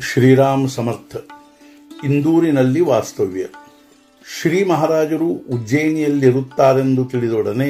ಶ್ರೀರಾಮ್ ಸಮರ್ಥ ಇಂದೂರಿನಲ್ಲಿ ವಾಸ್ತವ್ಯ ಶ್ರೀ ಮಹಾರಾಜರು ಉಜ್ಜಯಿನಿಯಲ್ಲಿರುತ್ತಾರೆಂದು ತಿಳಿದೊಡನೆ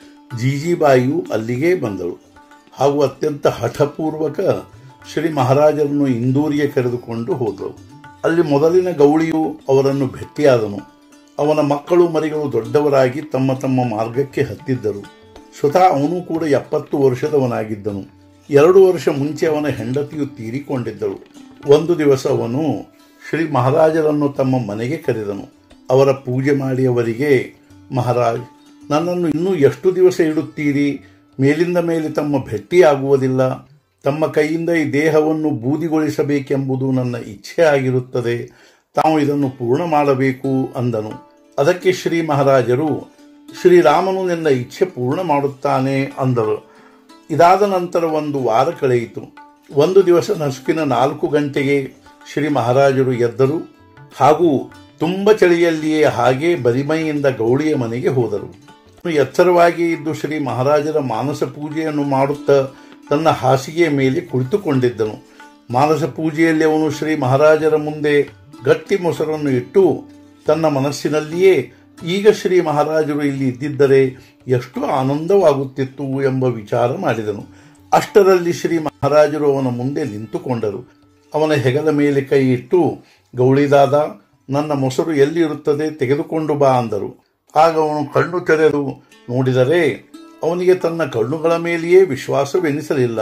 ಜೀಜಿಬಾಯಿಯು ಅಲ್ಲಿಗೇ ಬಂದಳು ಹಾಗೂ ಅತ್ಯಂತ ಹಠಪೂರ್ವಕ ಶ್ರೀ ಮಹಾರಾಜರನ್ನು ಇಂದೂರಿಗೆ ಕರೆದುಕೊಂಡು ಹೋದಳು ಅಲ್ಲಿ ಮೊದಲಿನ ಗೌಳಿಯು ಅವರನ್ನು ಭೇಟಿಯಾದನು ಅವನ ಮಕ್ಕಳು ಮರಿಗಳು ದೊಡ್ಡವರಾಗಿ ತಮ್ಮ ತಮ್ಮ ಮಾರ್ಗಕ್ಕೆ ಹತ್ತಿದ್ದರು ಸ್ವತಃ ಅವನು ಕೂಡ ಎಪ್ಪತ್ತು ವರ್ಷದವನಾಗಿದ್ದನು ಎರಡು ವರ್ಷ ಮುಂಚೆ ಅವನ ಹೆಂಡತಿಯು ತೀರಿಕೊಂಡಿದ್ದಳು ಒಂದು ದಿವಸ ಅವನು ಶ್ರೀ ಮಹಾರಾಜರನ್ನು ತಮ್ಮ ಮನೆಗೆ ಕರೆದನು ಅವರ ಪೂಜೆ ಮಾಡಿ ಅವರಿಗೆ ಮಹಾರಾಜ್ ನನ್ನನ್ನು ಇನ್ನೂ ಎಷ್ಟು ದಿವಸ ಇಡುತ್ತೀರಿ ಮೇಲಿಂದ ಮೇಲೆ ತಮ್ಮ ಭೇಟಿಯಾಗುವುದಿಲ್ಲ ತಮ್ಮ ಕೈಯಿಂದ ಈ ದೇಹವನ್ನು ಬೂದಿಗೊಳಿಸಬೇಕೆಂಬುದು ನನ್ನ ಇಚ್ಛೆ ಆಗಿರುತ್ತದೆ ತಾವು ಇದನ್ನು ಪೂರ್ಣ ಮಾಡಬೇಕು ಅಂದನು ಅದಕ್ಕೆ ಶ್ರೀ ಮಹಾರಾಜರು ಶ್ರೀರಾಮನು ನಿನ್ನ ಇಚ್ಛೆ ಪೂರ್ಣ ಮಾಡುತ್ತಾನೆ ಅಂದರು ಇದಾದ ನಂತರ ಒಂದು ವಾರ ಕಳೆಯಿತು ಒಂದು ದಿವಸ ನಸುಕಿನ ನಾಲ್ಕು ಗಂಟೆಗೆ ಶ್ರೀ ಮಹಾರಾಜರು ಎದ್ದರು ಹಾಗೂ ತುಂಬ ಚಳಿಯಲ್ಲಿಯೇ ಹಾಗೆ ಬರಿಮೈಯಿಂದ ಗೌಳಿಯ ಮನೆಗೆ ಹೋದರು ಎಚ್ಚರವಾಗಿ ಇದ್ದು ಶ್ರೀ ಮಹಾರಾಜರ ಮಾನಸ ಪೂಜೆಯನ್ನು ಮಾಡುತ್ತಾ ತನ್ನ ಹಾಸಿಗೆಯ ಮೇಲೆ ಕುಳಿತುಕೊಂಡಿದ್ದನು ಮಾನಸ ಪೂಜೆಯಲ್ಲಿ ಅವನು ಶ್ರೀ ಮಹಾರಾಜರ ಮುಂದೆ ಗಟ್ಟಿ ಮೊಸರನ್ನು ಇಟ್ಟು ತನ್ನ ಮನಸ್ಸಿನಲ್ಲಿಯೇ ಈಗ ಶ್ರೀ ಮಹಾರಾಜರು ಇಲ್ಲಿ ಇದ್ದಿದ್ದರೆ ಎಷ್ಟು ಆನಂದವಾಗುತ್ತಿತ್ತು ಎಂಬ ವಿಚಾರ ಮಾಡಿದನು ಅಷ್ಟರಲ್ಲಿ ಶ್ರೀ ಮಹಾರಾಜರು ಅವನ ಮುಂದೆ ನಿಂತುಕೊಂಡರು ಅವನ ಹೆಗಲ ಮೇಲೆ ಕೈ ಇಟ್ಟು ಗೌಳಿದಾದ ನನ್ನ ಮೊಸರು ಎಲ್ಲಿರುತ್ತದೆ ತೆಗೆದುಕೊಂಡು ಬಾ ಅಂದರು ಆಗ ಅವನು ಕಣ್ಣು ತೆರೆದು ನೋಡಿದರೆ ಅವನಿಗೆ ತನ್ನ ಕಣ್ಣುಗಳ ಮೇಲೆಯೇ ವಿಶ್ವಾಸವೆನಿಸಲಿಲ್ಲ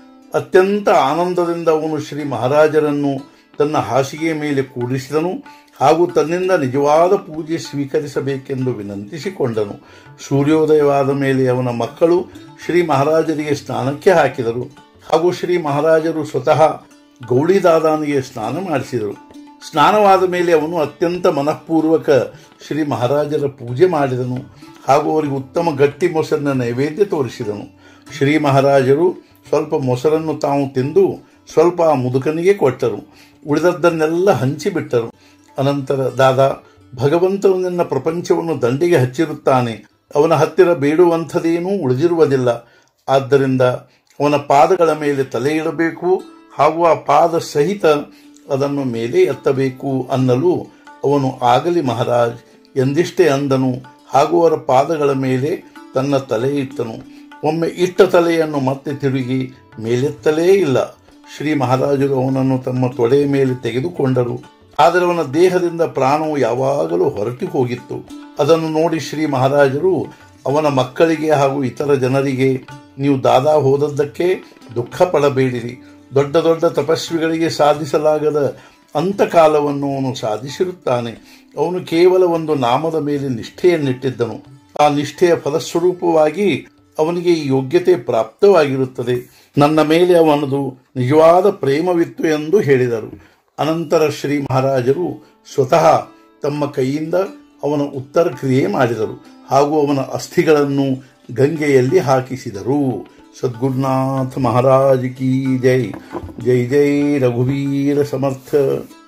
ಅತ್ಯಂತ ಆನಂದದಿಂದ ಅವನು ಶ್ರೀ ಮಹಾರಾಜರನ್ನು ತನ್ನ ಹಾಸಿಗೆಯ ಮೇಲೆ ಕೂಡಿಸಿದನು ಹಾಗೂ ತನ್ನಿಂದ ನಿಜವಾದ ಪೂಜೆ ಸ್ವೀಕರಿಸಬೇಕೆಂದು ವಿನಂತಿಸಿಕೊಂಡನು ಸೂರ್ಯೋದಯವಾದ ಮೇಲೆ ಅವನ ಮಕ್ಕಳು ಶ್ರೀ ಮಹಾರಾಜರಿಗೆ ಸ್ನಾನಕ್ಕೆ ಹಾಕಿದರು ಹಾಗೂ ಶ್ರೀ ಮಹಾರಾಜರು ಸ್ವತಃ ಗೌಳಿದಾದಾನಿಗೆ ಸ್ನಾನ ಮಾಡಿಸಿದರು ಸ್ನಾನವಾದ ಮೇಲೆ ಅವನು ಅತ್ಯಂತ ಮನಃಪೂರ್ವಕ ಶ್ರೀ ಮಹಾರಾಜರ ಪೂಜೆ ಮಾಡಿದನು ಹಾಗೂ ಅವರಿಗೆ ಉತ್ತಮ ಗಟ್ಟಿ ಮೊಸರಿನ ನೈವೇದ್ಯ ತೋರಿಸಿದನು ಶ್ರೀ ಮಹಾರಾಜರು ಸ್ವಲ್ಪ ಮೊಸರನ್ನು ತಾವು ತಿಂದು ಸ್ವಲ್ಪ ಆ ಮುದುಕನಿಗೆ ಕೊಟ್ಟರು ಉಳಿದದ್ದನ್ನೆಲ್ಲ ಹಂಚಿಬಿಟ್ಟರು ಅನಂತರ ದಾದಾ ಭಗವಂತನು ನಿನ್ನ ಪ್ರಪಂಚವನ್ನು ದಂಡಿಗೆ ಹಚ್ಚಿರುತ್ತಾನೆ ಅವನ ಹತ್ತಿರ ಬೇಡುವಂಥದೇನೂ ಉಳಿದಿರುವುದಿಲ್ಲ ಆದ್ದರಿಂದ ಅವನ ಪಾದಗಳ ಮೇಲೆ ತಲೆ ಇಡಬೇಕು ಹಾಗೂ ಆ ಪಾದ ಸಹಿತ ಅದನ್ನು ಮೇಲೆ ಎತ್ತಬೇಕು ಅನ್ನಲು ಅವನು ಆಗಲಿ ಮಹಾರಾಜ್ ಎಂದಿಷ್ಟೇ ಅಂದನು ಹಾಗೂ ಅವರ ಪಾದಗಳ ಮೇಲೆ ತನ್ನ ತಲೆ ಇಟ್ಟನು ಒಮ್ಮೆ ಇಟ್ಟ ತಲೆಯನ್ನು ಮತ್ತೆ ತಿರುಗಿ ಮೇಲೆತ್ತಲೇ ಇಲ್ಲ ಶ್ರೀ ಮಹಾರಾಜರು ಅವನನ್ನು ತಮ್ಮ ತೊಡೆಯ ಮೇಲೆ ತೆಗೆದುಕೊಂಡರು ಆದರೆ ಅವನ ದೇಹದಿಂದ ಪ್ರಾಣವು ಯಾವಾಗಲೂ ಹೊರಟು ಹೋಗಿತ್ತು ಅದನ್ನು ನೋಡಿ ಶ್ರೀ ಮಹಾರಾಜರು ಅವನ ಮಕ್ಕಳಿಗೆ ಹಾಗೂ ಇತರ ಜನರಿಗೆ ನೀವು ದಾದಾ ಹೋದದ್ದಕ್ಕೆ ದುಃಖ ಪಡಬೇಡಿರಿ ದೊಡ್ಡ ದೊಡ್ಡ ತಪಸ್ವಿಗಳಿಗೆ ಸಾಧಿಸಲಾಗದ ಅಂತಕಾಲವನ್ನು ಅವನು ಸಾಧಿಸಿರುತ್ತಾನೆ ಅವನು ಕೇವಲ ಒಂದು ನಾಮದ ಮೇಲೆ ನಿಷ್ಠೆಯನ್ನಿಟ್ಟಿದ್ದನು ಆ ನಿಷ್ಠೆಯ ಫಲಸ್ವರೂಪವಾಗಿ ಅವನಿಗೆ ಈ ಯೋಗ್ಯತೆ ಪ್ರಾಪ್ತವಾಗಿರುತ್ತದೆ ನನ್ನ ಮೇಲೆ ಅವನದು ನಿಜವಾದ ಪ್ರೇಮವಿತ್ತು ಎಂದು ಹೇಳಿದರು ಅನಂತರ ಶ್ರೀ ಮಹಾರಾಜರು ಸ್ವತಃ ತಮ್ಮ ಕೈಯಿಂದ ಅವನ ಉತ್ತರ ಕ್ರಿಯೆ ಮಾಡಿದರು ಹಾಗೂ ಅವನ ಅಸ್ಥಿಗಳನ್ನು ಗಂಗೆಯಲ್ಲಿ ಹಾಕಿಸಿದರು ಸದ್ಗುರುನಾಥ ಮಹಾರಾಜ್ ಕಿ ಜೈ ಜೈ ಜೈ ರಘುವೀರ ಸಮರ್ಥ